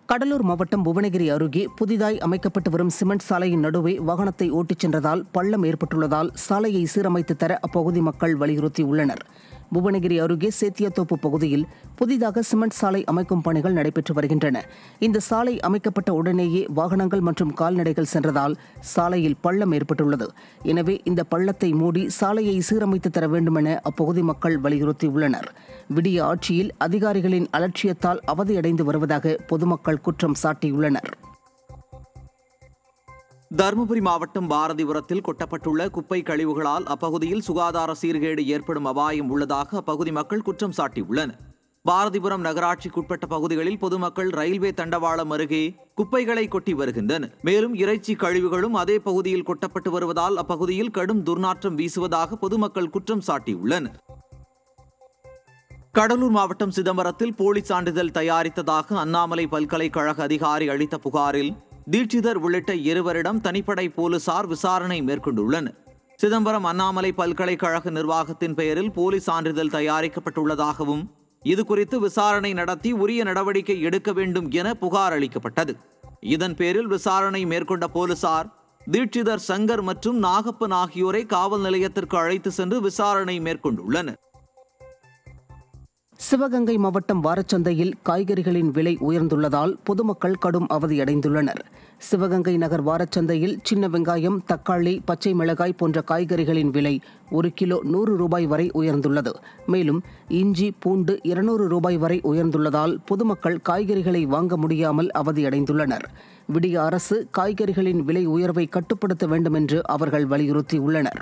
கடலூர் மாவட்டம் புவனகிரி அருகே புதிதாய் அமைக்கப்பட்டு வரும் சிமெண்ட் சாலையின் நடுவே வாகனத்தை ஓட்டிச் சென்றதால் பள்ளம் ஏற்பட்டுள்ளதால் சாலையை சீரமைத்து தர அப்பகுதி மக்கள் வலியுறுத்தியுள்ளனர் புவனகிரி அருகே சேத்தியத்தோப்பு பகுதியில் புதிதாக சிமெண்ட் சாலை அமைக்கும் பணிகள் நடைபெற்று வருகின்றன இந்த சாலை அமைக்கப்பட்ட உடனேயே வாகனங்கள் மற்றும் கால்நடைகள் சென்றதால் சாலையில் பள்ளம் ஏற்பட்டுள்ளது எனவே இந்த பள்ளத்தை மூடி சாலையை சீரமைத்து தர வேண்டுமென அப்பகுதி மக்கள் வலியுறுத்தியுள்ளனர் விடிய ஆட்சியில் அதிகாரிகளின் அலட்சியத்தால் அவதியடைந்து வருவதாக பொதுமக்கள் குற்றம் சாட்டியுள்ளனர் தருமபுரி மாவட்டம் பாரதிபுரத்தில் கொட்டப்பட்டுள்ள குப்பை கழிவுகளால் அப்பகுதியில் சுகாதார சீர்கேடு ஏற்படும் அபாயம் உள்ளதாக அப்பகுதி மக்கள் குற்றம் சாட்டியுள்ளனர் பாரதிபுரம் நகராட்சிக்குட்பட்ட பகுதிகளில் பொதுமக்கள் ரயில்வே தண்டவாளம் அருகே குப்பைகளை கொட்டி வருகின்றனர் மேலும் இறைச்சி கழிவுகளும் அதே பகுதியில் கொட்டப்பட்டு வருவதால் அப்பகுதியில் கடும் துர்நாற்றம் வீசுவதாக பொதுமக்கள் குற்றம் சாட்டியுள்ளனர் கடலூர் மாவட்டம் சிதம்பரத்தில் போலி சான்றிதழ் தயாரித்ததாக அண்ணாமலை பல்கலைக்கழக அதிகாரி அளித்த புகாரில் தீட்சிதர் உள்ளிட்ட இருவரிடம் தனிப்படை போலீசார் விசாரணை மேற்கொண்டுள்ளனர் சிதம்பரம் அண்ணாமலை பல்கலைக்கழக நிர்வாகத்தின் பெயரில் போலி சான்றிதழ் தயாரிக்கப்பட்டுள்ளதாகவும் இது குறித்து விசாரணை நடத்தி உரிய நடவடிக்கை எடுக்க வேண்டும் என புகார் அளிக்கப்பட்டது இதன் பேரில் விசாரணை மேற்கொண்ட போலீசார் தீட்சிதர் சங்கர் மற்றும் நாகப்பன் ஆகியோரை காவல் நிலையத்திற்கு அழைத்து சென்று விசாரணை மேற்கொண்டுள்ளனர் சிவகங்கை மாவட்டம் வாரச்சந்தையில் காய்கறிகளின் விலை உயர்ந்துள்ளதால் பொதுமக்கள் கடும் அவதியடைந்துள்ளனர் சிவகங்கை நகர் வாரச்சந்தையில் சின்ன வெங்காயம் தக்காளி பச்சை மிளகாய் போன்ற காய்கறிகளின் விலை ஒரு கிலோ நூறு ரூபாய் வரை உயர்ந்துள்ளது மேலும் இஞ்சி பூண்டு இருநூறு ரூபாய் வரை உயர்ந்துள்ளதால் பொதுமக்கள் காய்கறிகளை வாங்க முடியாமல் அவதியடைந்துள்ளனர் விடிய அரசு காய்கறிகளின் விலை உயர்வை கட்டுப்படுத்த வேண்டும் என்று அவர்கள் வலியுறுத்தியுள்ளனர்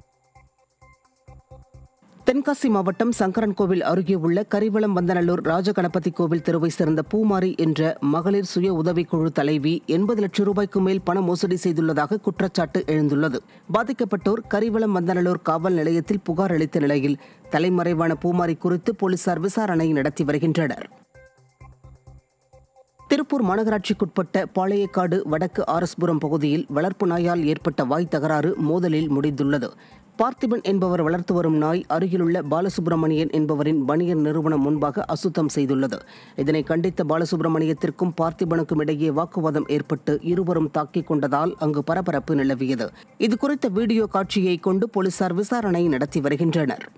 தென்காசி மாவட்டம் சங்கரன்கோவில் அருகே உள்ள கரிவளம் வந்தநல்லூர் ராஜகணபதி கோவில் தெருவை சேர்ந்த பூமாரி என்ற மகளிர் சுய உதவிக்குழு தலைவி எண்பது லட்சம் ரூபாய்க்கு மேல் பண மோசடி செய்துள்ளதாக குற்றச்சாட்டு எழுந்துள்ளது பாதிக்கப்பட்டோர் கரிவளம் வந்தநல்லூர் காவல் நிலையத்தில் புகார் அளித்த நிலையில் தலைமறைவான பூமாரி குறித்து போலீசார் விசாரணை நடத்தி வருகின்றனர் திருப்பூர் மாநகராட்சிக்குட்பட்ட பாளையக்காடு வடக்கு ஆர்எஸ்புரம் பகுதியில் வளர்ப்பு நாயால் ஏற்பட்ட வாய் தகராறு மோதலில் முடிந்துள்ளது பார்த்திபன் என்பவர் வளர்த்து வரும் நாய் அருகிலுள்ள பாலசுப்ரமணியன் என்பவரின் பனியன் நிறுவனம் முன்பாக அசுத்தம் செய்துள்ளது இதனை கண்டித்த பாலசுப்ரமணியத்திற்கும் பார்த்திபனுக்கும் இடையே வாக்குவாதம் ஏற்பட்டு இருவரும் தாக்கிக் கொண்டதால் அங்கு பரபரப்பு நிலவியது இதுகுறித்த வீடியோ காட்சியை கொண்டு போலீசார் விசாரணை நடத்தி வருகின்றனர்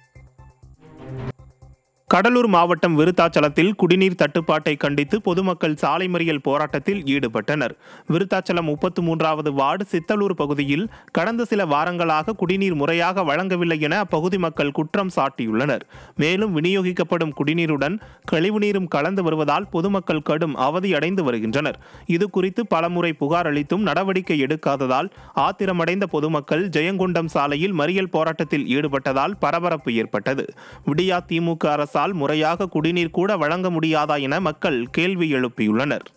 கடலூர் மாவட்டம் விருத்தாச்சலத்தில் குடிநீர் தட்டுப்பாட்டை கண்டித்து பொதுமக்கள் சாலை மறியல் போராட்டத்தில் ஈடுபட்டனர் விருத்தாச்சலம் முப்பத்து மூன்றாவது வார்டு சித்தலூர் பகுதியில் கடந்த சில வாரங்களாக குடிநீர் முறையாக வழங்கவில்லை என அப்பகுதி மக்கள் குற்றம் சாட்டியுள்ளனர் மேலும் விநியோகிக்கப்படும் குடிநீருடன் கழிவுநீரும் கலந்து வருவதால் பொதுமக்கள் கடும் அவதியடைந்து வருகின்றனர் இது குறித்து பலமுறை புகார் அளித்தும் நடவடிக்கை எடுக்காததால் ஆத்திரமடைந்த பொதுமக்கள் ஜெயங்கொண்டம் சாலையில் மறியல் போராட்டத்தில் ஈடுபட்டதால் பரபரப்பு ஏற்பட்டது விடியா திமுக அரசால் முறையாக குடிநீர் கூட வழங்க முடியாதா என மக்கள் கேள்வி எழுப்பியுள்ளனர்